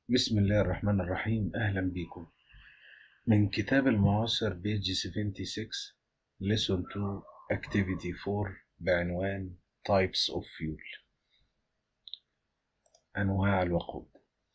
بسم الله الرحمن الرحيم أهلا بكم من كتاب المعاصر بيج 76 lesson 2 activity 4 بعنوان types of fuel أنواع الوقود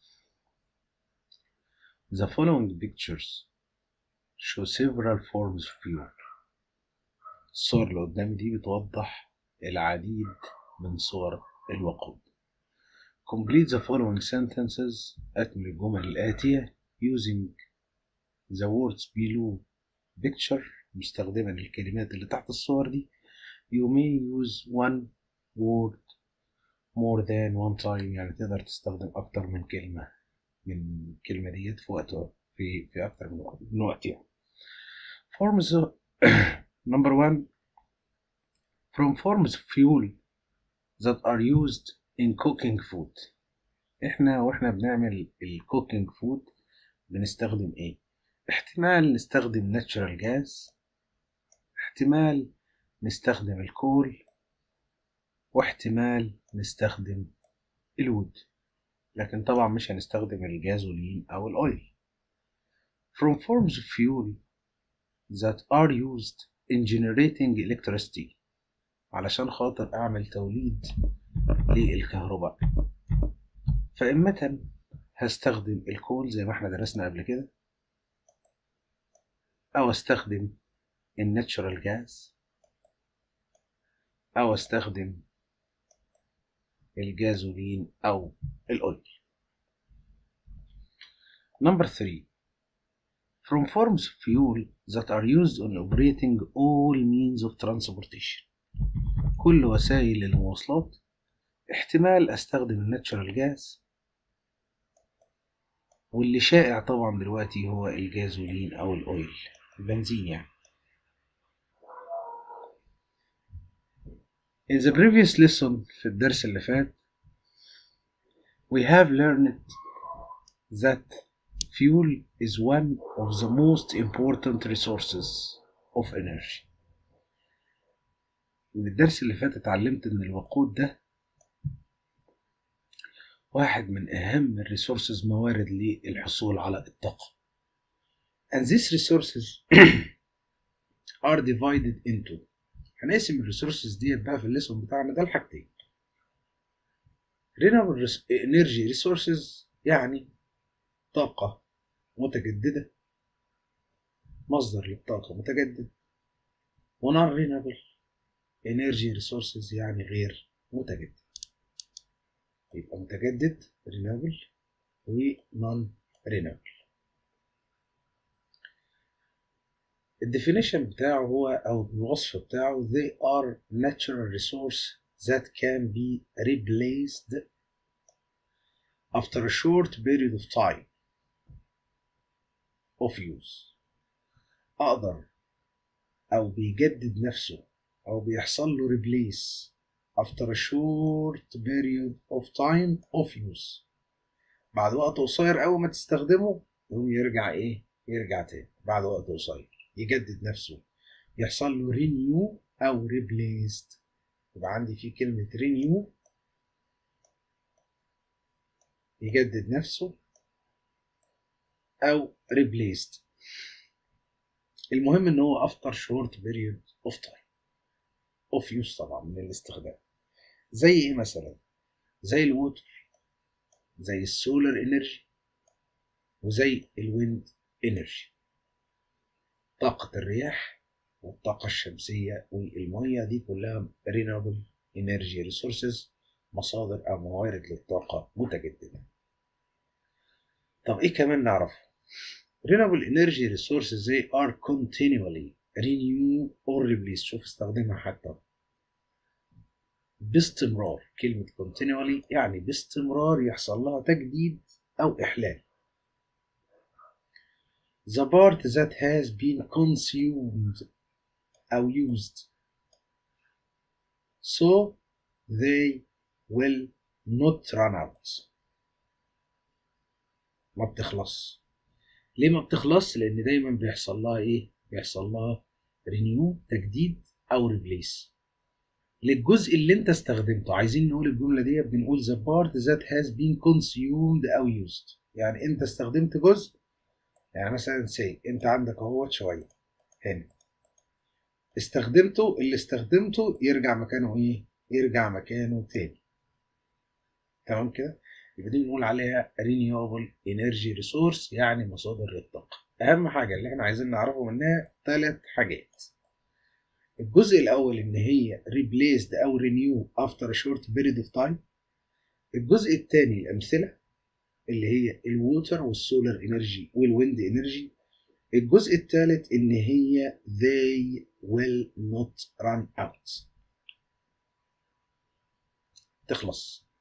The following pictures show several forms of fuel الصور اللي قدامي دي بتوضح العديد من صور الوقود Complete the following sentences أكمل الجمل الآتية using the words below picture مستخدما الكلمات اللي تحت الصور دي you may use one word more than one time يعني تقدر تستخدم أكتر من كلمة من الكلمة ديت في وقت في في أكتر من وقت من وقت يعني forms number one from forms of fuel that are used in cooking food احنا واحنا بنعمل الكوكينج فود بنستخدم ايه احتمال نستخدم ناتشورال جاز احتمال نستخدم الكول واحتمال نستخدم الوود لكن طبعا مش هنستخدم الجازولين او الاويل from forms of fuel that are used in generating electricity علشان خاطر اعمل توليد للكهرباء فإمة هستخدم الكول زي ما احنا درسنا قبل كده أو استخدم الناتشورال جاز أو استخدم الجازولين أو الأويل Number three From forms of fuel that are used on operating all means of transportation كل وسائل المواصلات احتمال استخدم الناتشورال جاز واللي شائع طبعا دلوقتي هو الجازولين او الاويل البنزين يعني In the previous lesson في الدرس اللي فات we have learned that fuel is one of the most important resources of energy من الدرس اللي فات اتعلمت ان الوقود ده واحد من أهم الريسورسز موارد للحصول على الطاقة. And these resources are divided into هنقسم الريسورسز ديت بقى في الليسون بتاعنا ده لحاجتين. Renewable energy resources يعني طاقة متجددة مصدر للطاقة متجدد و non renewable energy resources يعني غير متجدد. يبقى متجدد renewable و non renewable الديفينيشن بتاعه هو او الوصف بتاعه they are natural resource that can be replaced after a short period of time of use اقدر او بيجدد نفسه او بيحصل له replace after a short period of time of use بعد وقت قصير أول ما تستخدمه يقوم يرجع إيه؟ يرجع تاني بعد وقت قصير يجدد نفسه يحصل له renew أو replaced يبقى عندي في كلمة renew يجدد نفسه أو replaced المهم إن هو after short period of time of use طبعا من الاستخدام زي ايه مثلا زي الووتر زي السولار انرجي وزي الويند انرجي طاقة الرياح والطاقة الشمسية والمية دي كلها renewable energy resources مصادر أو موارد للطاقة متجددة طب إيه كمان نعرفه؟ renewable energy resources they are continually renew or replace شوف استخدمها حتى باستمرار كلمة continually يعني باستمرار يحصل لها تجديد أو إحلال the part that has been consumed أو used so they will not run out ما بتخلص ليه ما بتخلص لأن دايما بيحصل لها إيه بيحصل لها renew تجديد أو replace للجزء اللي انت استخدمته عايزين نقول الجمله دي بنقول the part that has been consumed او used يعني انت استخدمت جزء يعني مثلا سي انت عندك اهوت شويه هنا استخدمته اللي استخدمته يرجع مكانه ايه يرجع مكانه تاني تمام كده يبقى دي بنقول عليها renewable energy resource يعني مصادر الطاقه اهم حاجه اللي احنا عايزين نعرفه منها ثلاث حاجات الجزء الاول ان هي replaced او renew after a short period of time الجزء الثاني الامثله اللي هي الووتر والسولار انرجي والويند انرجي الجزء الثالث ان هي they will not run out تخلص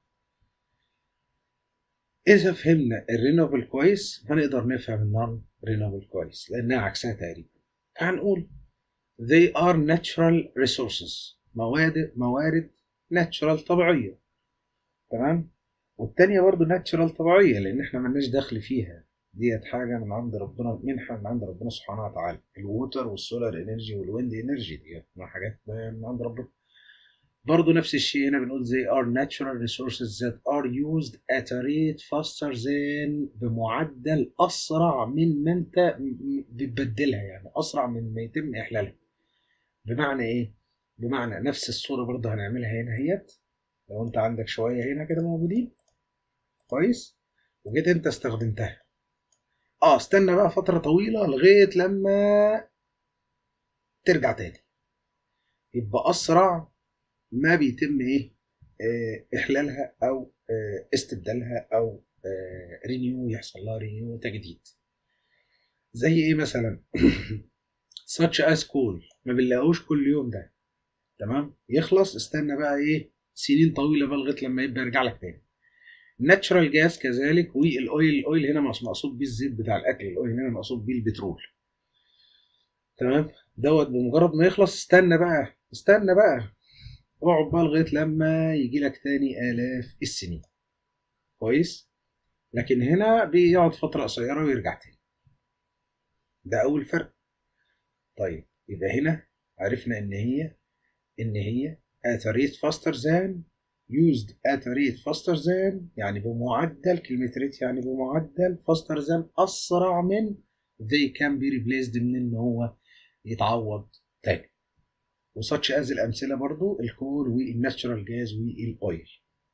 اذا فهمنا الرينوبل كويس هنقدر نفهم النون رينوبل كويس لانها عكسها تقريبا فهنقول they are natural resources مواد موارد natural طبيعيه تمام والتانية برضه ناتشرال طبيعية لأن احنا ملناش دخل فيها ديت حاجة من عند ربنا منحة من عند ربنا سبحانه وتعالى الووتر والسولار انرجي والويند انرجي ديت من حاجات من عند ربنا برضه نفس الشيء هنا بنقول they are natural resources that are used at a rate faster than بمعدل أسرع من ما أنت بتبدلها يعني أسرع من ما يتم إحلالها بمعنى إيه؟ بمعنى نفس الصورة برضه هنعملها هنا اهيت لو أنت عندك شوية هنا كده موجودين كويس وجيت أنت استخدمتها اه استنى بقى فترة طويلة لغاية لما ترجع تاني يبقى أسرع ما بيتم إيه آه إحلالها أو آه استبدالها أو آه رينيو يحصل لها رينيو تجديد زي إيه مثلا such as coal ما بنلاقوش كل يوم ده تمام يخلص استنى بقى إيه سنين طويلة بقى لغاية لما يبقى يرجع لك تاني ناتشرال جاز كذلك والاويل الاويل هنا مقصود بيه الزيت بتاع الاكل الاويل هنا مقصود بيه البترول تمام دوت بمجرد ما يخلص استنى بقى استنى بقى اقعد بقى لغايه لما يجي لك تاني الاف السنين كويس لكن هنا بيقعد فتره قصيره ويرجع تاني ده اول فرق طيب يبقى هنا عرفنا ان هي ان هي at a rate faster than used at a rate faster than يعني بمعدل كلمة rate يعني بمعدل faster than أسرع من they can be replaced من إن هو يتعوض تاني وsuch as الأمثلة برضو الكول والناتشرال جاز والأويل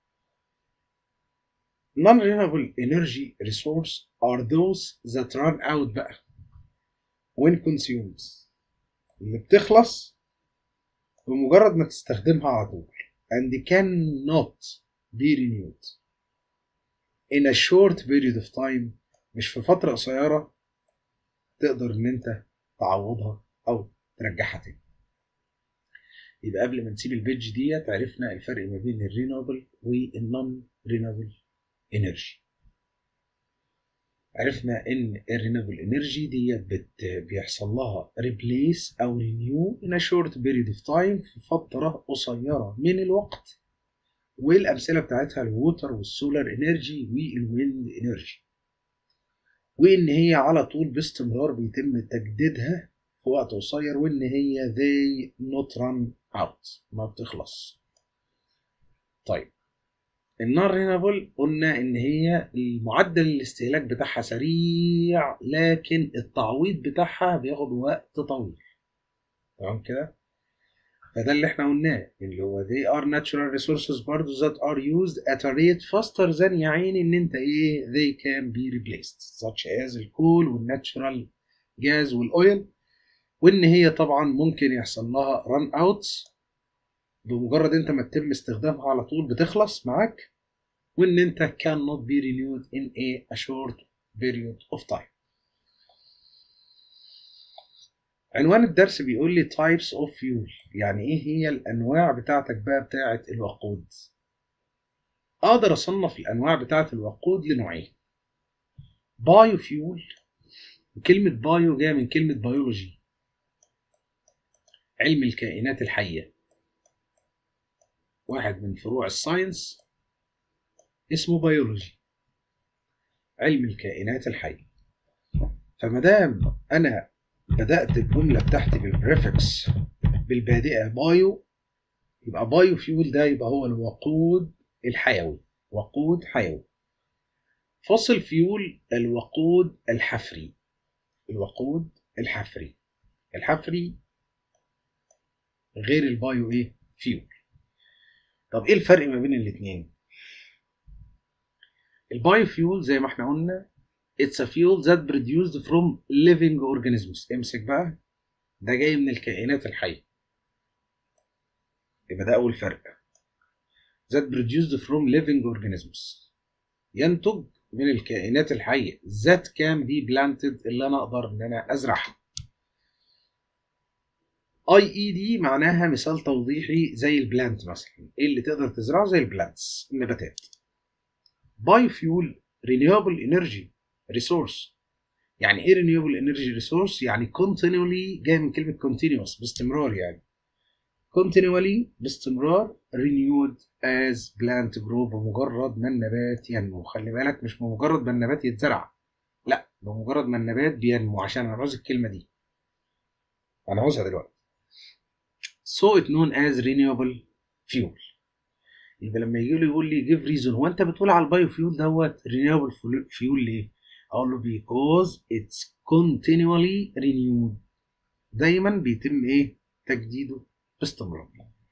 non-renewable energy resource are those that run out بقى when consumed اللي بتخلص بمجرد ما تستخدمها على طول and cannot be renewed in a short period of time مش في فترة قصيرة تقدر إن أنت تعوضها أو ترجعها تاني. يبقى قبل ما نسيب البيج ديت عرفنا الفرق ما بين الرينوبل والنون رينوبل انرجي. عرفنا ان الرينوبل انرجي ديت بت بيحصل لها ريبليس او رينيو ان شورت بيريد اوف تايم في فتره قصيره من الوقت والامثله بتاعتها الووتر والسولار انرجي والويند انرجي وان هي على طول باستمرار بيتم تجديدها في وقت قصير وان هي they not run out ما بتخلص طيب النار رينابل قلنا ان هي المعدل الاستهلاك بتاعها سريع لكن التعويض بتاعها بياخد وقت طويل تمام كده فده اللي احنا قلناه اللي هو they are natural resources برضه that are used at a rate faster than يعني ان انت ايه they can be replaced such as الكول والناتشرال جاز والاويل وان هي طبعا ممكن يحصل لها run outs بمجرد انت ما تتم استخدامها على طول بتخلص معاك وان انت cannot be renewed in a, a short period of time عنوان الدرس بيقول لي types of fuel يعني ايه هي الانواع بتاعتك بقى بتاعت الوقود اقدر اصنف الانواع بتاعت الوقود لنوعين بايو فيول وكلمة بايو جاية من كلمة بيولوجي علم الكائنات الحية واحد من فروع الساينس اسمه بيولوجي علم الكائنات الحية فمادام أنا بدأت الجملة بتاعتي بالبريفكس بالبادئة بايو يبقى بايو فيول ده يبقى هو الوقود الحيوي وقود حيوي فوسل فيول الوقود الحفري الوقود الحفري الحفري غير البايو ايه فيول طب ايه الفرق ما بين الاثنين البايو فيول زي ما احنا قلنا it's a fuel that produced from living organisms امسك بقى ده جاي من الكائنات الحية يبقى ده أول فرق that produced from living organisms ينتج من الكائنات الحية that can be planted اللي أنا أقدر إن أنا أزرعها اي اي دي معناها مثال توضيحي زي البلانت مثلا ايه اللي تقدر تزرعه زي البلانتس النباتات باي فيول رينيوبل انرجي ريسورس يعني ايه رينيوبل انرجي ريسورس يعني continually جاي من كلمه continuous باستمرار يعني continually باستمرار renewed as plant grow بمجرد ما النبات ينمو خلي بالك مش بمجرد ما النبات يتزرع لا بمجرد ما النبات بينمو عشان انا عاوز الكلمه دي انا عاوزها دلوقتي so it known as renewable fuel يبقى لما يجي له يقول لي give reason هو انت بتقول على البايو فيول دوت renewable fuel ليه؟ اقول له because it's continually renewed دايما بيتم ايه؟ تجديده باستمرار.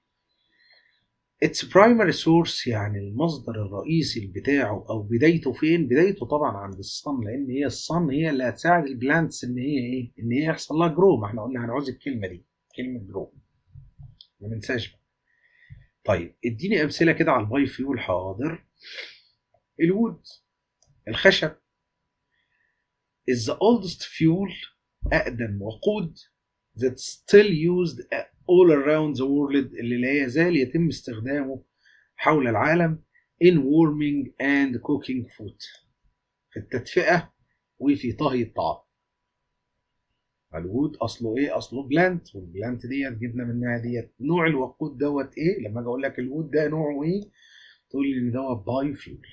its primary source يعني المصدر الرئيسي بتاعه او بدايته فين؟ بدايته طبعا عند الصن لان هي الصن هي اللي هتساعد البلانتس ان هي ايه؟ ان هي يحصل لها جرو ما احنا قلنا هنعوز الكلمه دي كلمه جرو ما ننساش بقى. طيب اديني امثله كده على الباي فيول حاضر الوود الخشب is the oldest fuel أقدم وقود that still used all around the world اللي لا يزال يتم استخدامه حول العالم in warming and cooking food في التدفئة وفي طهي الطعام الوود اصله ايه اصله بلانت والبلانت ديت جبنا منها ديت نوع الوقود دوت ايه لما اجي اقول لك الوود ده نوعه ايه تقول لي ان دوت باي فيول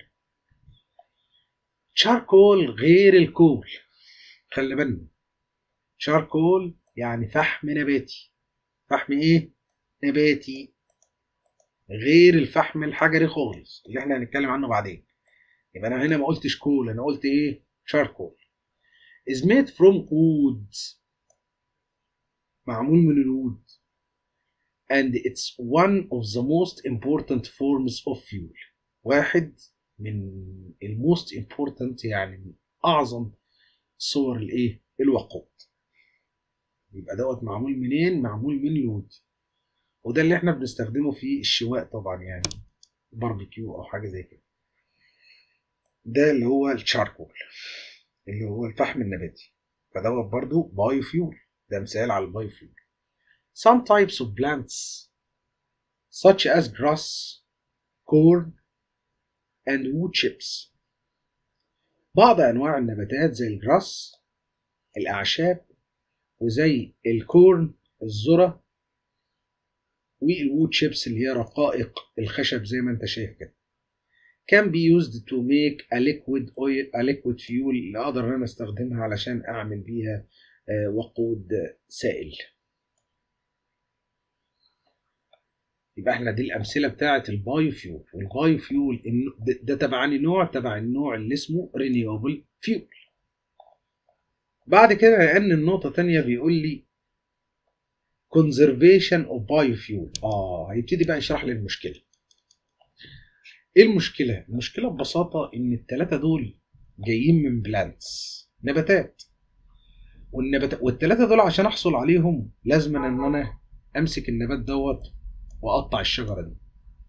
شاركول غير الكول خلي بالنا شاركول يعني فحم نباتي فحم ايه نباتي غير الفحم الحجري خالص اللي احنا هنتكلم عنه بعدين يبقى انا هنا ما قلتش كول انا قلت ايه شاركول is made from wood معمول من الوود and it's one of the most important forms of fuel واحد من الموست important يعني من اعظم صور الايه الوقود يبقى دوت معمول منين معمول من الوود وده اللي احنا بنستخدمه في الشواء طبعا يعني باربيكيو او حاجه زي كده ده اللي هو الشاركول اللي هو الفحم النباتي فدوت برضو بايو فيول ده مثال على البايو فيول some types of plants such as grass corn and wood chips بعض أنواع النباتات زي الجراس الأعشاب وزي الكورن الذرة والوود شيبس اللي هي رقائق الخشب زي ما انت شايف كده can be used to make a liquid oil a liquid fuel اللي اقدر ان انا استخدمها علشان اعمل بيها وقود سائل يبقى احنا دي الامثله بتاعه البايو فيول والبايو فيول ده تبع نوع تبع النوع اللي اسمه رينيوبل فيول بعد كده لان النقطه تانية بيقول لي conservation of biofuel اه هيبتدي بقى يشرح لي المشكله ايه المشكله المشكله ببساطه ان الثلاثه دول جايين من بلانتس نباتات والنبات والثلاثه دول عشان احصل عليهم لازم ان انا امسك النبات دوت واقطع الشجره دي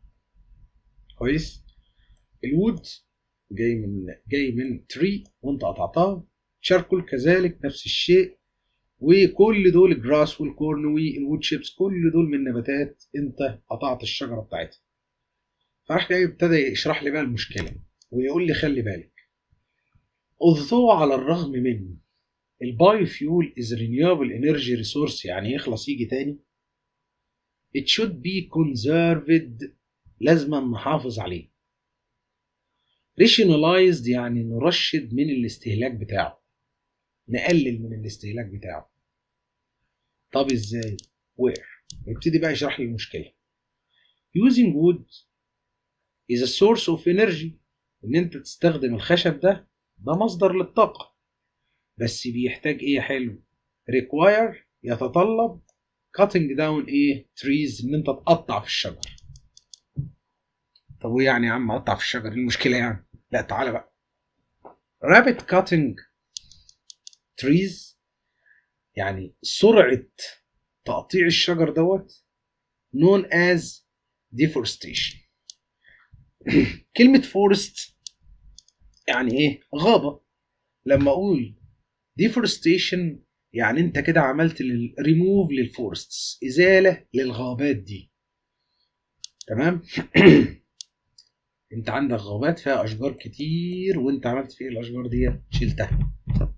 كويس الوود جاي من جاي من تري وانت قطعتها شاركول كذلك نفس الشيء وكل دول الجراس والكورن والوود شيبس كل دول من نباتات انت قطعت الشجره بتاعتها فراح جاي ابتدى يشرح لي بقى المشكله ويقول لي خلي بالك although على الرغم من البايو فيول is renewable energy resource يعني يخلص يجي تاني it should be conserved لازم نحافظ عليه rationalized يعني نرشد من الاستهلاك بتاعه نقلل من الاستهلاك بتاعه طب ازاي where يبتدي بقى يشرح لي المشكله using wood is a source of energy ان انت تستخدم الخشب ده ده مصدر للطاقه بس بيحتاج ايه يا حلو require يتطلب cutting down ايه trees ان انت تقطع في الشجر طب وايه يعني يا عم اقطع في الشجر ايه المشكله يعني لا تعالى بقى rapid cutting trees يعني سرعه تقطيع الشجر دوت known as deforestation كلمة forest يعني ايه غابة لما اقول deforestation يعني انت كده عملت ريموف للفورستس ازالة للغابات دي تمام انت عندك غابات فيها اشجار كتير وانت عملت فيه الاشجار دي شلتها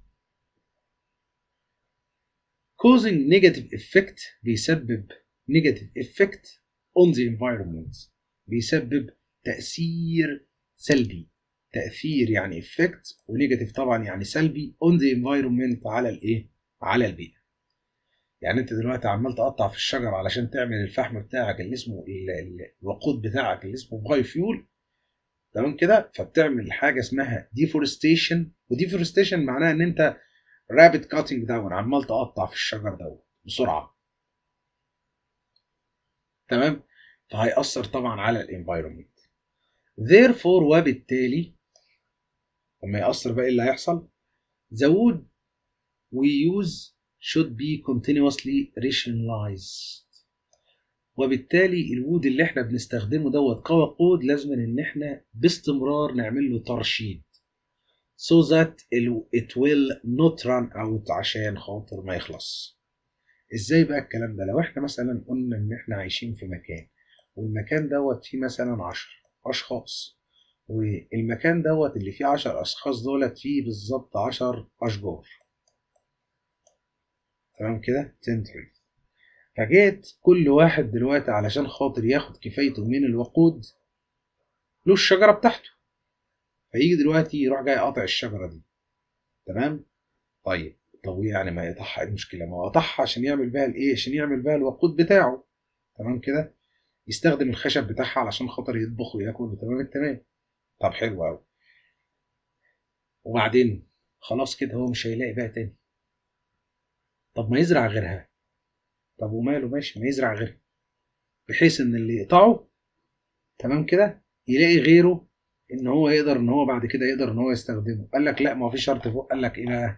causing negative effect بيسبب negative effect on the environment بيسبب تأثير سلبي تأثير يعني effect ونيجاتيف طبعا يعني سلبي on the environment على الايه؟ على البيئة. يعني انت دلوقتي عمال تقطع في الشجر علشان تعمل الفحم بتاعك اللي اسمه الوقود بتاعك اللي اسمه باي فيول تمام كده فبتعمل حاجة اسمها deforestation وديفورستيشن معناها ان انت رابid cutting داون عمال تقطع في الشجر دوت بسرعة تمام فهيأثر طبعا على الانفايرمنت therefore وبالتالي لما يأثر بقى ايه اللي هيحصل the wood we use should be continuously rationalized وبالتالي الوود اللي احنا بنستخدمه دوت كوقود لازم ان احنا باستمرار نعمل له ترشيد so that it will not run out عشان خاطر ما يخلص ازاي بقى الكلام ده لو احنا مثلا قلنا ان احنا عايشين في مكان والمكان دوت فيه مثلا عشر اشخاص والمكان دوت اللي فيه عشر اشخاص دولت فيه بالظبط عشر اشجار تمام كده تنتري فجيت كل واحد دلوقتي علشان خاطر ياخد كفايته من الوقود له الشجرة بتاعته فيجي دلوقتي يروح جاي قاطع الشجرة دي تمام طيب طب يعني ما يقطعها ايه المشكلة ما هو قطعها عشان يعمل بيها الايه عشان يعمل بيها الوقود بتاعه تمام كده يستخدم الخشب بتاعها علشان خاطر يطبخ وياكل تمام التمام طب حلو قوي وبعدين خلاص كده هو مش هيلاقي بقى تاني طب ما يزرع غيرها طب وماله ماشي ما يزرع غيرها بحيث ان اللي يقطعه تمام كده يلاقي غيره ان هو يقدر ان هو بعد كده يقدر ان هو يستخدمه قال لك لا ما في شرط فوق قال لك ايه بقى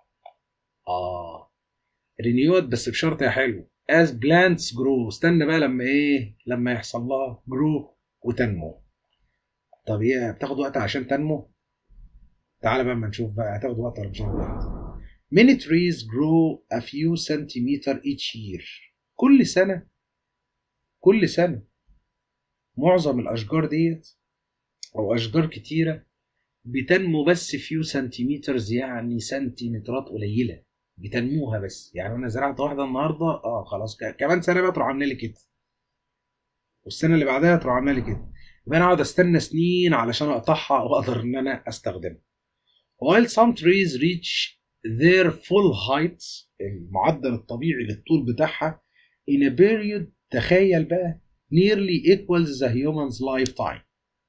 اه رينيود بس بشرط يا حلو as plants grow استنى بقى لما ايه لما يحصل لها grow وتنمو طب هي بتاخد وقت عشان تنمو تعالى بقى اما نشوف بقى هتاخد وقت ولا مش هتاخد وقت Many trees grow a few centimeter each year كل سنة كل سنة معظم الأشجار ديت أو أشجار كتيرة بتنمو بس فيو سنتيمترز يعني سنتيمترات قليلة بتنموها بس يعني أنا زرعت واحدة النهاردة أه خلاص كمان سنة بقى تروح عاملة لي كده والسنة اللي بعدها تروح عاملة لي كده يبقى أنا أقعد أستنى سنين علشان أقطعها وأقدر إن أنا أستخدمها while some trees reach their full height المعدل الطبيعي للطول بتاعها in a period تخيل بقى nearly equals the human's lifetime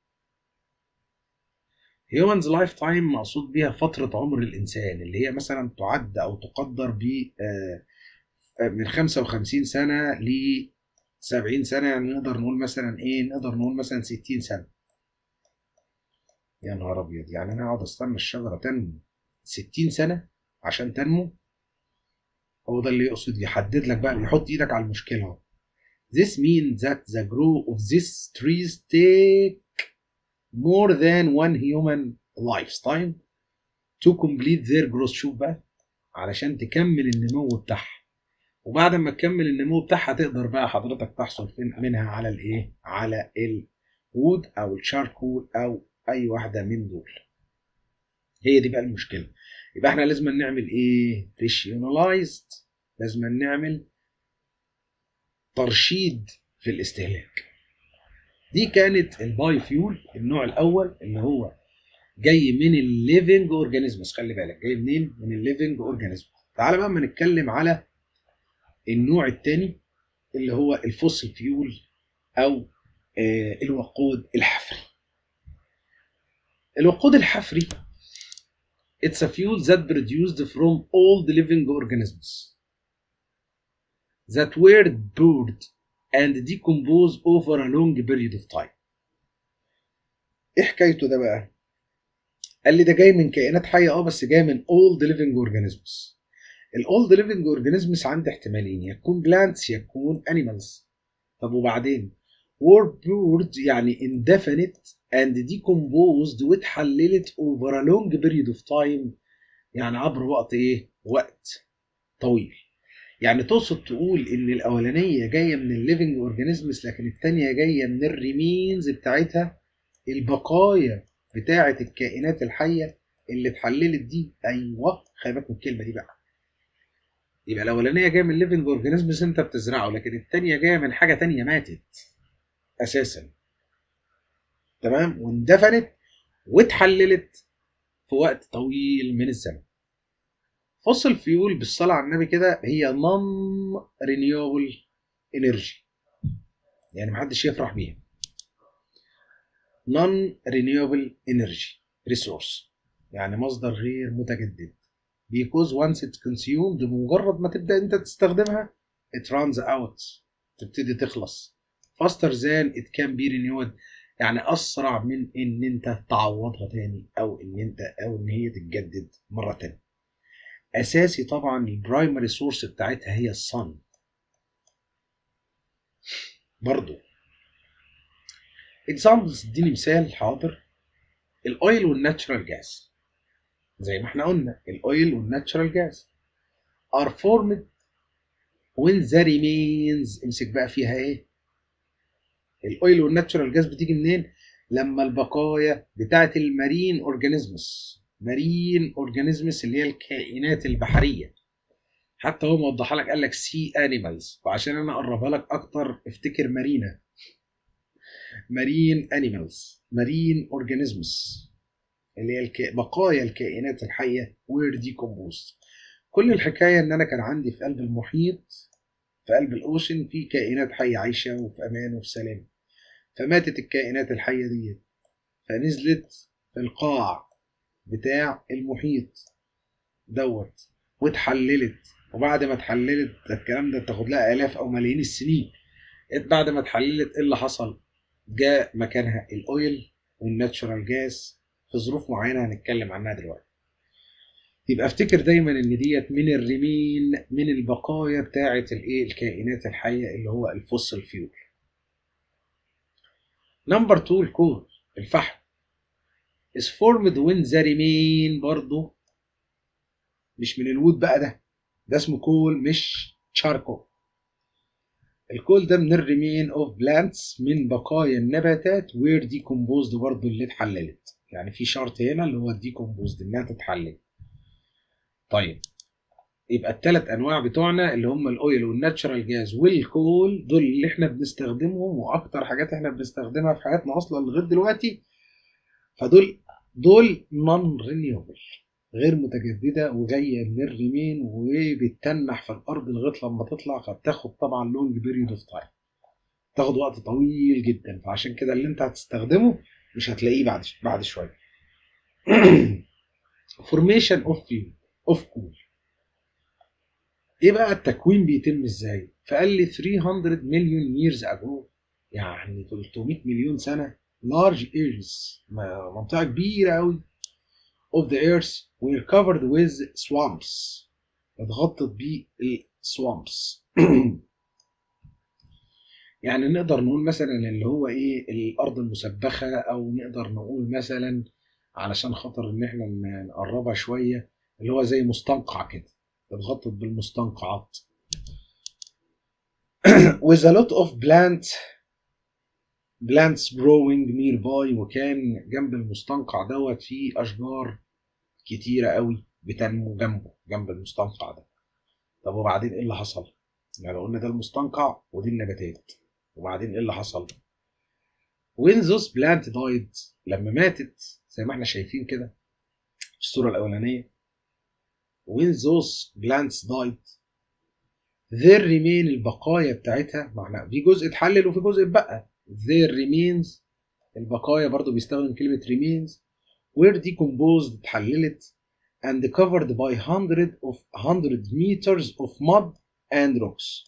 humans lifetime مقصود بيها فترة عمر الإنسان اللي هي مثلا تعد أو تقدر ب من 55 سنة ل 70 سنة يعني نقدر نقول مثلا إيه نقدر نقول مثلا 60 سنة يا نهار أبيض يعني أنا أقعد أستنى الشجرة تنمو 60 سنة عشان تنمو هو ده اللي يقصد يحدد لك بقى يحط ايدك على المشكله اهو This means that the growth of these trees take more than one human lifetime to complete their growth شوف بقى علشان تكمل النمو بتاعها وبعد ما تكمل النمو بتاعها تقدر بقى حضرتك تحصل فين منها على الايه على الوود او الشاركول او اي واحده من دول هي دي بقى المشكله يبقى احنا لازم نعمل ايه ريشيونالايزد لازم نعمل ترشيد في الاستهلاك دي كانت الباي فيول النوع الاول اللي هو جاي من الليفنج اورجانيزمز خلي بالك جاي منين من الليفنج اورجانيزم تعال بقى اما نتكلم على النوع الثاني اللي هو الفوسيل فيول او آه الوقود الحفري الوقود الحفري it's a fuel that produced from all the living organisms that were burned and decomposed over a long period of time ايه حكايته ده بقى قال لي ده جاي من كائنات حيه اه بس جاي من all the living organisms الاولد ليفنج اورجانيزمز عندي احتمالين يكون بلانتس يكون انيمالز طب وبعدين وور بورد يعني indefinite and decomposed واتحللت over a long period of time يعني عبر وقت ايه؟ وقت طويل. يعني تقصد تقول ان الاولانيه جايه من الليفنج اورجانيزمز لكن الثانيه جايه من الريمينز بتاعتها البقايا بتاعه الكائنات الحيه اللي اتحللت دي ايوه خلي بالك من الكلمه دي بقى. يبقى الاولانيه جايه من الليفنج اورجانيزمز انت بتزرعه لكن الثانيه جايه من حاجه ثانيه ماتت اساسا. تمام واندفنت واتحللت في وقت طويل من الزمن فوسل فيول بالصلاة على النبي كده هي نون رينيوبل انرجي يعني محدش يفرح بيها نون رينيوبل انرجي ريسورس يعني مصدر غير متجدد because once it's consumed بمجرد ما تبدأ انت تستخدمها it runs out تبتدي تخلص faster than it can be renewed يعني اسرع من ان انت تعوضها تاني او ان انت او ان هي تتجدد مره تانية اساسي طبعا البرايمري سورس بتاعتها هي الصن برضو اكزامبلز اديني مثال حاضر الاويل والناتشرال جاز زي ما احنا قلنا الاويل والناتشرال جاز are formed when the remains امسك بقى فيها ايه الاويل والناتشورال جاز بتيجي منين؟ لما البقايا بتاعه المارين اورجانيزمز مارين اورجانيزمز اللي هي الكائنات البحريه حتى هو موضحها لك قال لك سي انيمالز وعشان انا اقربها لك اكتر افتكر مارينا مارين انيمالز مارين اورجانيزمز اللي هي الك... بقايا الكائنات الحيه وير ديكومبوست كل الحكايه ان انا كان عندي في قلب المحيط في قلب الاوشن في كائنات حيه عايشه وفي امان وفي سلام فماتت الكائنات الحيه دي فنزلت في القاع بتاع المحيط دوت واتحللت وبعد ما اتحللت الكلام ده تاخد لها الاف او ملايين السنين بعد ما اتحللت ايه اللي حصل جاء مكانها الاويل والناتشورال جاز في ظروف معينه هنتكلم عنها دلوقتي يبقى افتكر دايما ان ديت من الرمين من البقايا بتاعه الايه الكائنات الحيه اللي هو الفوسل فيول نمبر 2 الكول الفحم is formed when the remain برضه مش من الوود بقى ده ده اسمه كول مش تشاركو الكول ده من الريمين اوف بلانتس من بقايا النباتات وير ديكومبوزد برضه اللي اتحللت يعني في شرط هنا اللي هو ديكومبوزد انها تتحلل طيب يبقى الثلاث انواع بتوعنا اللي هم الاويل والناتشرال جاز والكول دول اللي احنا بنستخدمهم واكتر حاجات احنا بنستخدمها في حياتنا اصلا لغايه دلوقتي فدول دول نون رينيوبل غير متجدده وجايه من الريمين وبتتنح في الارض لغايه لما تطلع فبتاخد طبعا لونج بيريود اوف تايم تاخد وقت طويل جدا فعشان كده اللي انت هتستخدمه مش هتلاقيه بعد بعد شويه فورميشن اوف فيول اوف كول ايه بقى التكوين بيتم ازاي فقال لي 300 مليون ييرز اجو يعني 300 مليون سنه large areas منطقه كبيره قوي of the earth were covered with swamps اتغطت بالسوامبس يعني نقدر نقول مثلا اللي هو ايه الارض المسبخه او نقدر نقول مثلا علشان خاطر ان احنا نقربها شويه اللي هو زي مستنقع كده اتغطت بالمستنقعات with a lot of plant plants growing nearby وكان جنب المستنقع دوت فيه اشجار كتيره قوي بتنمو جنبه جنب المستنقع ده طب وبعدين ايه اللي حصل يعني قلنا ده المستنقع ودي النباتات وبعدين ايه اللي حصل when those plant died لما ماتت زي ما احنا شايفين كده في الصوره الاولانيه when those plants died there remain البقايا بتاعتها معنى في جزء اتحلل وفي جزء اتبقى there remains البقايا برضو بيستخدم كلمة remains were decomposed اتحللت and covered by hundred of hundred meters of mud and rocks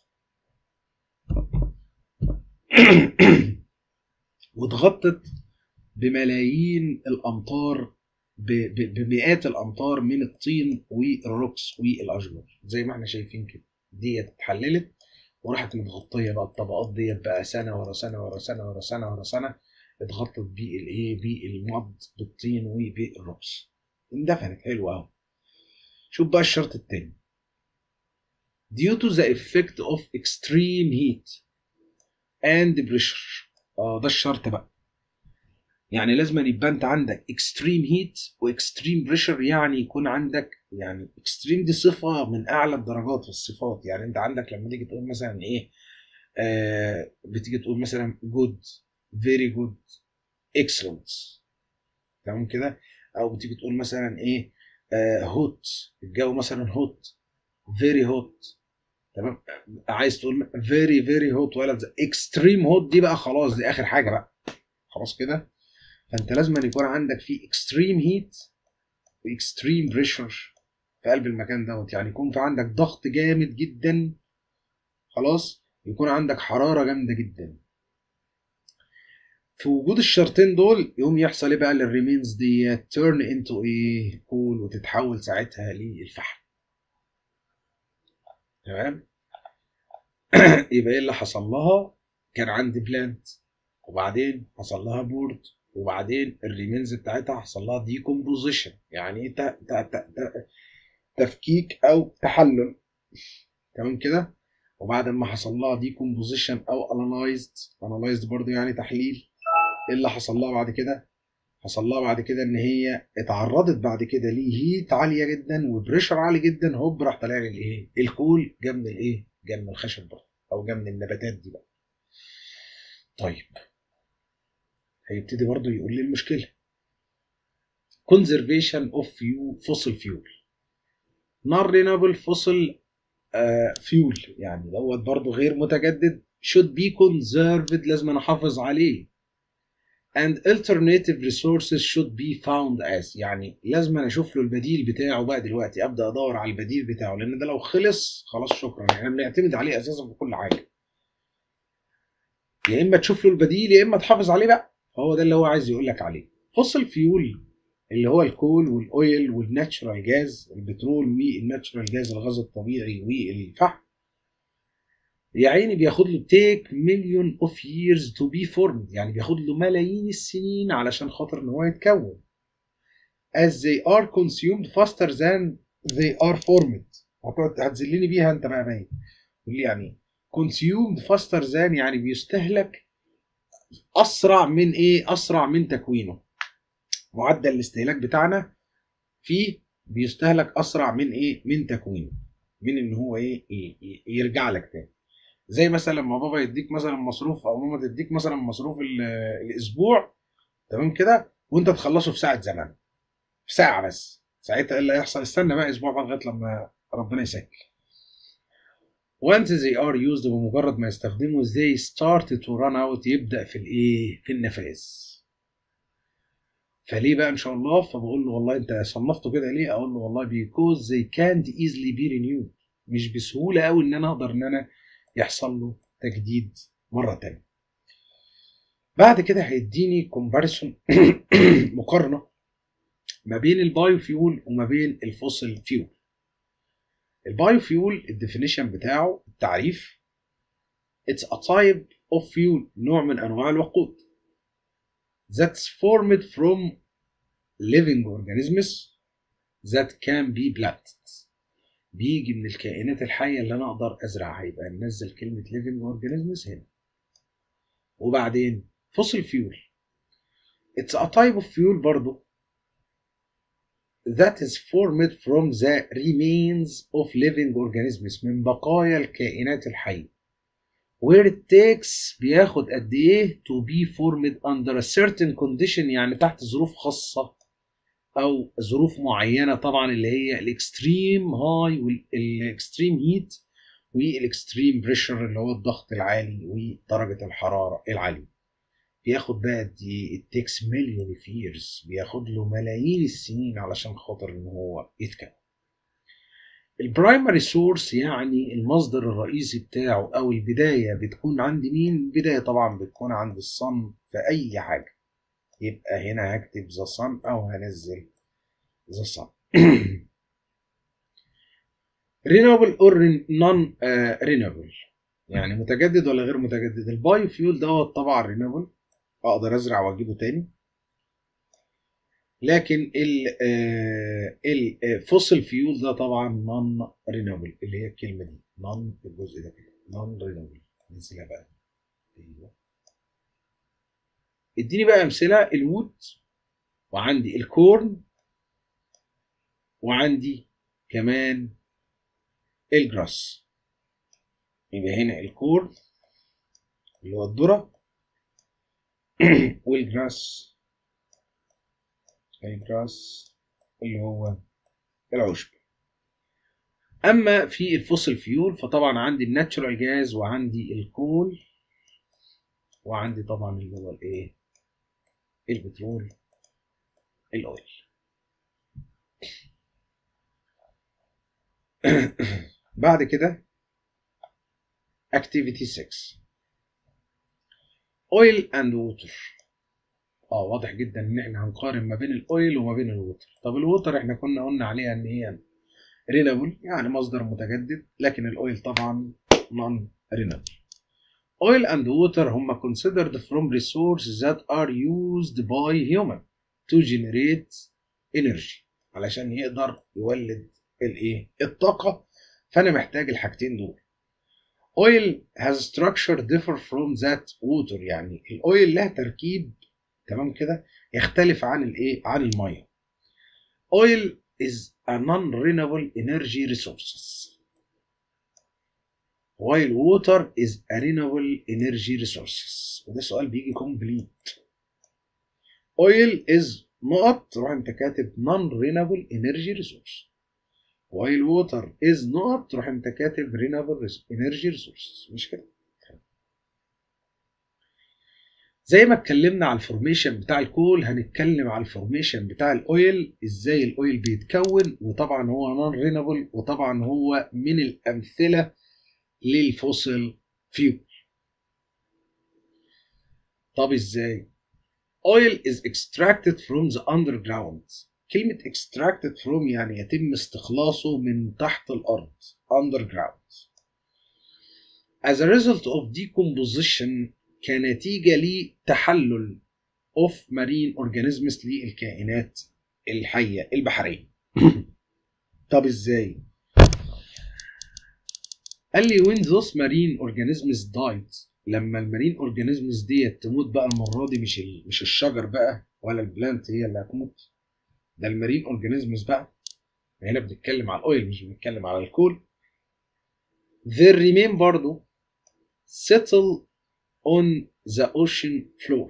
واتغطت بملايين الامطار ب- ب- بمئات الامتار من الطين والروكس والاشجار زي ما احنا شايفين كده ديت اتحللت وراحت متغطيه بقى الطبقات ديت بقى سنه ورا سنه ورا سنه ورا سنه ورا سنه اتغطت بالايه بالمض بالطين وبالروكس اندفنت حلو قوي شوف بقى الشرط التاني due to the effect of extreme heat and pressure اه ده الشرط بقى يعني لازم يبقى انت عندك extreme heat و extreme pressure يعني يكون عندك يعني extreme دي صفة من أعلى الدرجات في الصفات يعني أنت عندك لما تيجي تقول مثلا إيه آه بتيجي تقول مثلا good very good excellent تمام كده أو بتيجي تقول مثلا إيه آه hot الجو مثلا hot very hot تمام عايز تقول very very hot ولا extreme hot دي بقى خلاص دي آخر حاجة بقى خلاص كده فانت لازم أن يكون عندك في اكستريم هيت واكستريم بريشر في قلب المكان دوت يعني يكون في عندك ضغط جامد جدا خلاص يكون عندك حراره جامده جدا في وجود الشرطين دول يقوم يحصل ايه بقى للريمينز دي تيرن انتو ايه كول وتتحول ساعتها للفحم تمام يبقى ايه اللي حصل لها كان عندي بلانت وبعدين حصل لها بورد وبعدين الريمينز بتاعتها حصل لها ديكومبوزيشن يعني ايه ت- ت- ت- ت- تفكيك او تحلل تمام كده وبعد ما حصل لها ديكومبوزيشن او انالايزد انالايزد برضو يعني تحليل ايه اللي حصل لها بعد كده حصل لها بعد كده ان هي اتعرضت بعد كده لهيت عاليه جدا وبريشر عالي جدا هوب راح طالع لي الايه الكول جنب الايه جنب الخشب برضه او جنب النباتات دي بقى طيب هيبتدي برضه يقول لي المشكله conservation of fuel fossil fuel non renewable fossil uh, fuel يعني دوت برضه غير متجدد should be conserved لازم نحافظ عليه and alternative resources should be found as يعني لازم أنا اشوف له البديل بتاعه بقى دلوقتي ابدا ادور على البديل بتاعه لان ده لو خلص خلاص شكرا احنا بنعتمد عليه اساسا في كل حاجه يا اما تشوف له البديل يا اما تحافظ عليه بقى هو ده اللي هو عايز يقول لك عليه فوسل فيول اللي هو الكول والاويل والناتشرال جاز البترول والناتشرال جاز الغاز الطبيعي والفحم يا عيني بياخد له تيك مليون اوف ييرز تو بي فورمد يعني بياخد له ملايين السنين علشان خاطر ان هو يتكون as they are consumed faster than they are formed هتقعد هتذلني بيها انت بقى باين تقول لي يعني consumed faster than يعني بيستهلك اسرع من ايه اسرع من تكوينه معدل الاستهلاك بتاعنا فيه بيستهلك اسرع من ايه من تكوينه من ان هو ايه, إيه, إيه يرجع لك تاني زي مثلا لما بابا يديك مثلا مصروف او ماما تديك مثلا مصروف ال- الاسبوع تمام كده وانت تخلصه في ساعه زمن في ساعه بس ساعتها ايه اللي هيحصل استنى بقى اسبوع بقى لغايه لما ربنا يسهل once they are used بمجرد ما يستخدموا they start to run out يبدا في الايه في النفاذ فليه بقى ان شاء الله فبقول له والله انت صنفته كده ليه اقول له والله because they can't easily be renewed مش بسهوله قوي ان انا اقدر ان انا يحصل له تجديد مره تانية بعد كده هيديني كومباريسون مقارنه ما بين البايو فيول وما بين الفوسيل فيول البايو فيول الديفينيشن بتاعه التعريف it's a type of fuel نوع من انواع الوقود that's formed from living organisms that can be planted بيجي من الكائنات الحية اللي أنا أقدر أزرعها يبقى ننزل كلمة living organisms هنا وبعدين fossil fuel it's a type of fuel برضو that is formed from the remains of living organisms من بقايا الكائنات الحية where it takes بياخد قد ايه to be formed under a certain condition يعني تحت ظروف خاصة او ظروف معينة طبعا اللي هي الاكستريم هاي والاكستريم هيت والاكستريم بريشر اللي هو الضغط العالي ودرجة الحرارة العالية بياخد بقى دي التكس مليون اوف ييرز بياخد له ملايين السنين علشان خاطر ان هو يتكون البرايمري سورس يعني المصدر الرئيسي بتاعه او البدايه بتكون عند مين البدايه طبعا بتكون عند الصن في اي حاجه يبقى هنا هكتب ذا صن او هنزل ذا صن رينوبل اور نون رينوبل يعني متجدد ولا غير متجدد البايو فيول دوت طبعا رينوبل اقدر ازرع واجيبه تاني لكن الفوسل فيول ده طبعا نون رينوبل اللي هي الكلمه دي نون الجزء ده كده نون رينوبل ننزلها بقى ايوه اديني بقى امثله الوود وعندي الكورن وعندي كمان الجراس يبقى هنا الكورن اللي هو الذره والجراس الجراس اللي هو العشب اما في الفوسل فيول فطبعا عندي الناتشورال جاز وعندي الكول وعندي طبعا اللي هو الايه البترول الاويل بعد كده activity 6 oil and water اه واضح جدا ان احنا هنقارن ما بين الاويل وما بين الووتر طب الووتر احنا كنا قلنا عليها ان هي رينابل يعني مصدر متجدد لكن الاويل طبعا نون رينابل oil and water هم considered from resources that are used by human to generate energy علشان يقدر يولد الايه الطاقه فانا محتاج الحاجتين دول oil has structure differ from that water يعني الاويل له تركيب تمام كده يختلف عن الايه عن الميه oil is a non-renewable energy resources while water is a renewable energy resources وده سؤال بيجي complete oil is نقط روح انت كاتب non-renewable energy resource while water is نقط تروح انت كاتب renewable energy resources مش كده زي ما اتكلمنا على الفورميشن بتاع الكول هنتكلم على الفورميشن بتاع الاويل ازاي الاويل بيتكون وطبعا هو نون رينبل وطبعا هو من الامثله للفوسيل فيول طب ازاي oil is extracted from the underground كلمة extracted from يعني يتم استخلاصه من تحت الأرض underground as a result of decomposition كنتيجة لتحلل of marine organisms للكائنات الحية البحرية طب ازاي؟ قال لي when those marine organisms died لما المارين اورجانيزمز ديت تموت بقى المره دي مش مش الشجر بقى ولا البلانت هي اللي هتموت ده المارين اورجانيزمز بقى هنا بنتكلم على الاويل مش بنتكلم على الكول there remain برضو settle on the ocean floor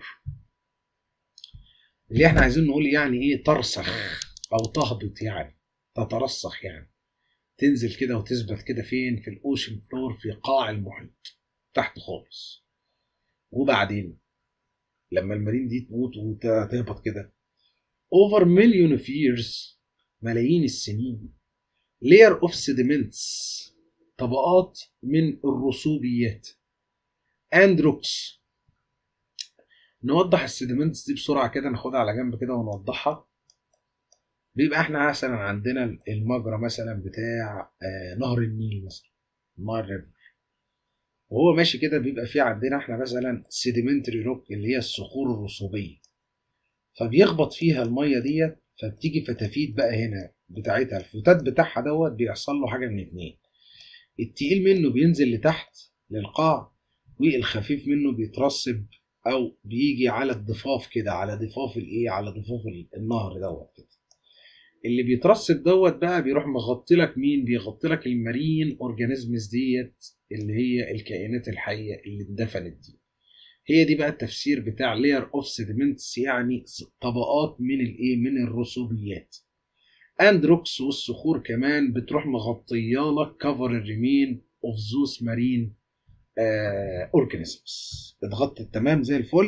اللي احنا عايزين نقول يعني ايه ترسخ او تهبط يعني تترسخ يعني تنزل كده وتثبت كده فين في الاوشن فلور في قاع المحيط تحت خالص وبعدين لما المارين دي تموت وتهبط كده over million of years ملايين السنين layer of sediments طبقات من الرسوبيات and rocks نوضح السيديمنتس دي بسرعة كده ناخدها على جنب كده ونوضحها بيبقى احنا مثلا عندنا المجرى مثلا بتاع آه نهر النيل مثلا نهر ريفر وهو ماشي كده بيبقى في عندنا احنا مثلا سيديمنتري روك اللي هي الصخور الرسوبيه فبيخبط فيها الميه ديت فبتيجي فتافيت بقى هنا بتاعتها الفتات بتاعها دوت بيحصل له حاجه من اتنين التقيل منه بينزل لتحت للقاع والخفيف منه بيترسب او بيجي على الضفاف كده على ضفاف الايه على ضفاف النهر دوت كده اللي بيترسب دوت بقى بيروح مغطي لك مين بيغطي لك المارين اورجانيزمز ديت اللي هي الكائنات الحيه اللي اندفنت دي هي دي بقى التفسير بتاع layer of sediments يعني طبقات من الايه من الرسوبيات and rocks والصخور كمان بتروح مغطيه لك cover الريمين of those marine اورجانيزمز اتغطت تمام زي الفل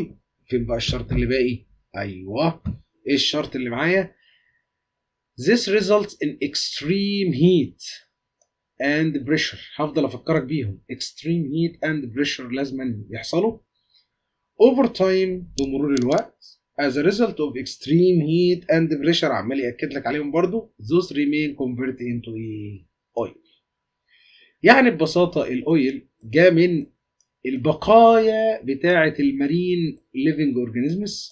فين بقى الشرط اللي باقي ايوه ايه الشرط اللي معايا This results in extreme heat and pressure هفضل افكرك بيهم extreme heat and pressure لازم يحصلوا over time بمرور الوقت as a result of extreme heat and pressure عمال ياكد لك عليهم برضو those remain converted into oil يعني ببساطة الاويل جاء من البقايا بتاعة المارين living organisms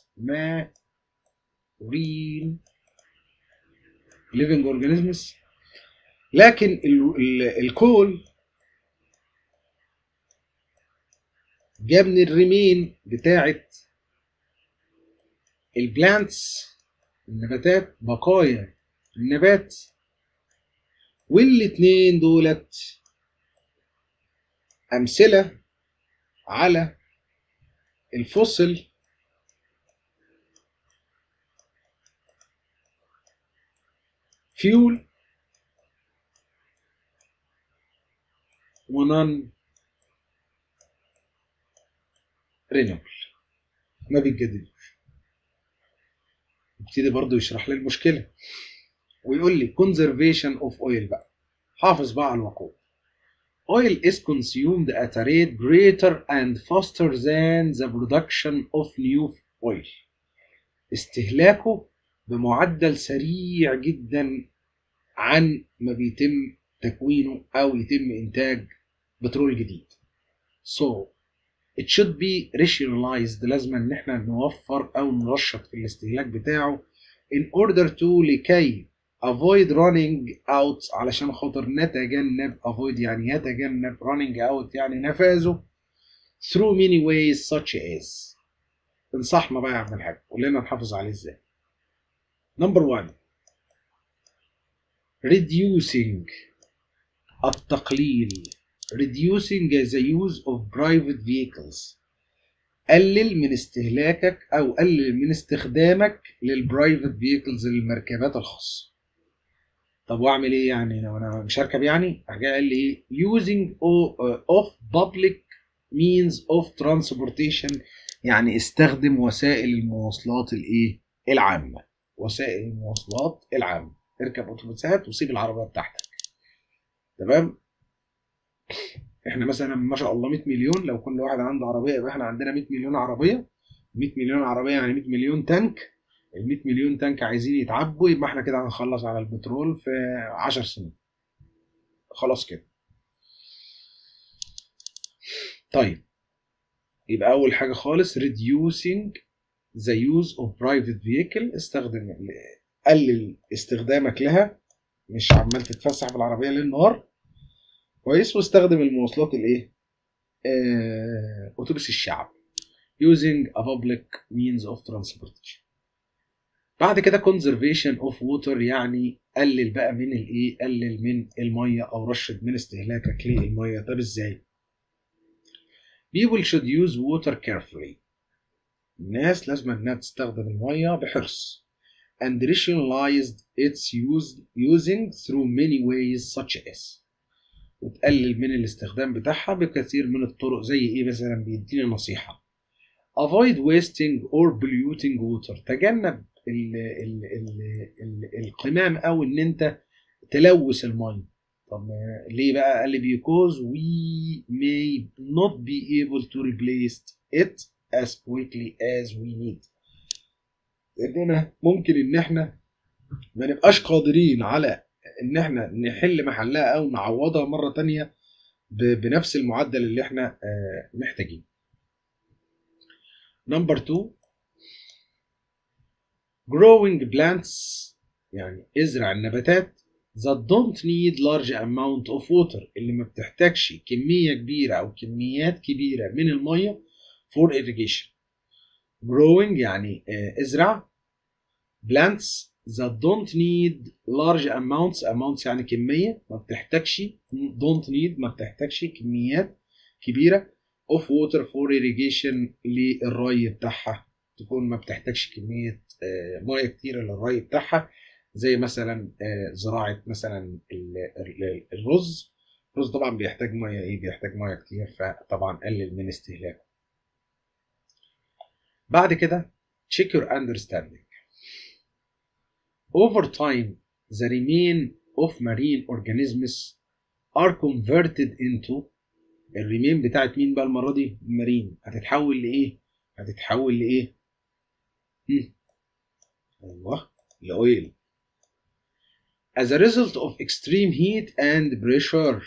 marine living organisms لكن ال ال الكول جاء من الريمين بتاعة البلانتس النباتات بقايا النبات والاتنين دولت أمثلة على الفوسل فيول ونون رينيبل ما بيتجددوش يبتدي برضه يشرح لي المشكله ويقول لي conservation of oil بقى حافظ بقى على الوقود oil is consumed at a rate greater and faster than the production of new oil استهلاكه بمعدل سريع جدا عن ما بيتم تكوينه او يتم انتاج بترول جديد so it should be rationalized لازم ان احنا نوفر او نرشد في الاستهلاك بتاعه in order to لكي avoid running out علشان خاطر نتجنب avoid يعني يتجنب running out يعني نفاذه through many ways such as انصحنا بقى يا عم الحاج قول لنا نحافظ عليه ازاي number one reducing التقليل reducing the use of private vehicles قلل من استهلاكك او قلل من استخدامك للبرايفت فيكلز للمركبات الخاصه طب واعمل ايه يعني لو انا مش هركب يعني راح جاي قال لي ايه using of public means of transportation يعني استخدم وسائل المواصلات الايه العامه وسائل المواصلات العامه اركب اتوبيسات وسيب العربيه بتاعتك تمام احنا مثلا ما شاء الله 100 مليون لو كل واحد عنده عربيه يبقى احنا عندنا 100 مليون عربيه 100 مليون عربيه يعني 100 مليون تانك ال 100 مليون تانك عايزين يتعبوا يبقى احنا كده هنخلص على البترول في 10 سنين خلاص كده طيب يبقى اول حاجه خالص reducing the use of private vehicle استخدم قلل استخدامك لها مش عمال تتفسح بالعربيه ليل نهار كويس واستخدم المواصلات الايه آه، اتوبيس الشعب using a public means of transportation بعد كده conservation of water يعني قلل بقى من الايه قلل من الميه او رشد من استهلاكك للميه طب ازاي people should use water carefully الناس لازم انها تستخدم الميه بحرص and rationalized its use using through many ways such as وتقلل من الاستخدام بتاعها بكثير من الطرق زي ايه مثلا بيديني نصيحة avoid wasting or polluting water تجنب ال ال ال ال القمام او ان انت تلوث المية طب ليه بقى قال لي because we may not be able to replace it as quickly as we need لاننا ممكن ان احنا ما نبقاش قادرين على ان احنا نحل محلها او نعوضها مره تانية بنفس المعدل اللي احنا محتاجينه نمبر 2 growing plants يعني ازرع النباتات that don't need large amount of water اللي ما بتحتاجش كمية كبيرة أو كميات كبيرة من المية for irrigation growing يعني ازرع plants that don't need large amounts amounts يعني كمية ما بتحتاجش don't need ما بتحتاجش كميات كبيرة of water for irrigation للري بتاعها تكون ما بتحتاجش كمية مية كتيرة للري بتاعها زي مثلا زراعة مثلا الرز الرز طبعا بيحتاج مية ايه بيحتاج مية كتير فطبعا قلل من استهلاكه بعد كده check your understanding over time the remain of marine organisms are converted into الريمين بتاعت مين بقى المرة دي؟ المارين هتتحول لإيه؟ هتتحول لإيه؟ هم. أيوه لأويل as a result of extreme heat and pressure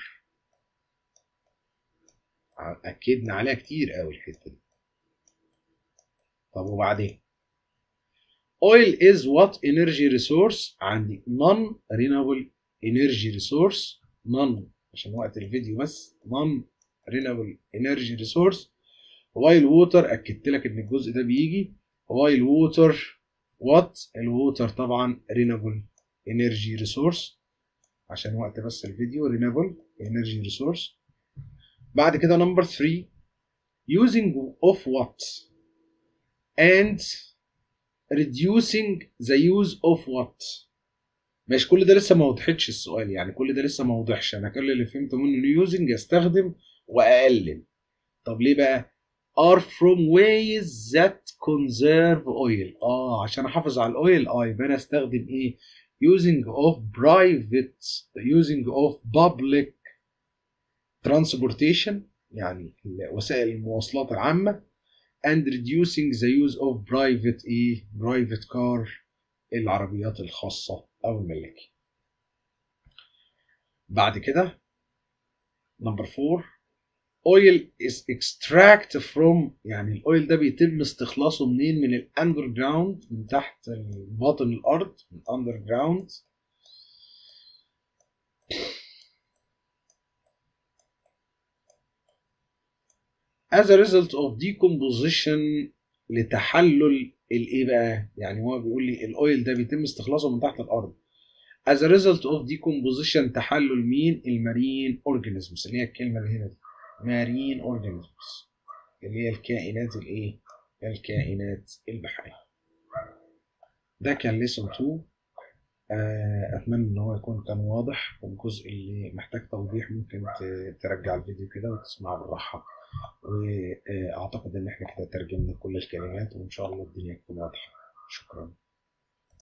أكدنا عليها كتير قوي الحتة دي طب وبعدين oil is what energy resource عندي non renewable energy resource non عشان وقت الفيديو بس non renewable energy resource while water اكدت لك ان الجزء ده بيجي while water what الووتر طبعا renewable energy resource عشان وقت بس الفيديو renewable energy resource بعد كده نمبر 3 using of what and reducing the use of what مش كل ده لسه ما وضحتش السؤال يعني كل ده لسه ما وضحش انا كل اللي فهمته منه انه using يستخدم واقلل طب ليه بقى are from ways that conserve oil اه عشان احافظ على الاويل اه يبقى انا استخدم ايه using of private using of public transportation يعني وسائل المواصلات العامة and reducing the use of private ايه private car العربيات الخاصة أو الملكي بعد كده نمبر 4 oil is extract from يعني الاويل ده بيتم استخلاصه منين من الاندر جراوند من تحت باطن الارض من اندر جراوند as a result of decomposition لتحلل الايه بقى يعني هو بيقول لي الاويل ده بيتم استخلاصه من تحت الارض as a result of decomposition تحلل مين المارين اورجانيزمز اللي هي الكلمه اللي هنا دي مارين اورجانيزمز اللي هي الكائنات الايه الكائنات البحريه ده كان ليسون 2 اتمنى ان هو يكون كان واضح والجزء اللي محتاج توضيح ممكن ترجع الفيديو كده وتسمعه بالراحه واعتقد ان احنا كده ترجمنا كل الكلمات وان شاء الله الدنيا تكون واضحه شكرا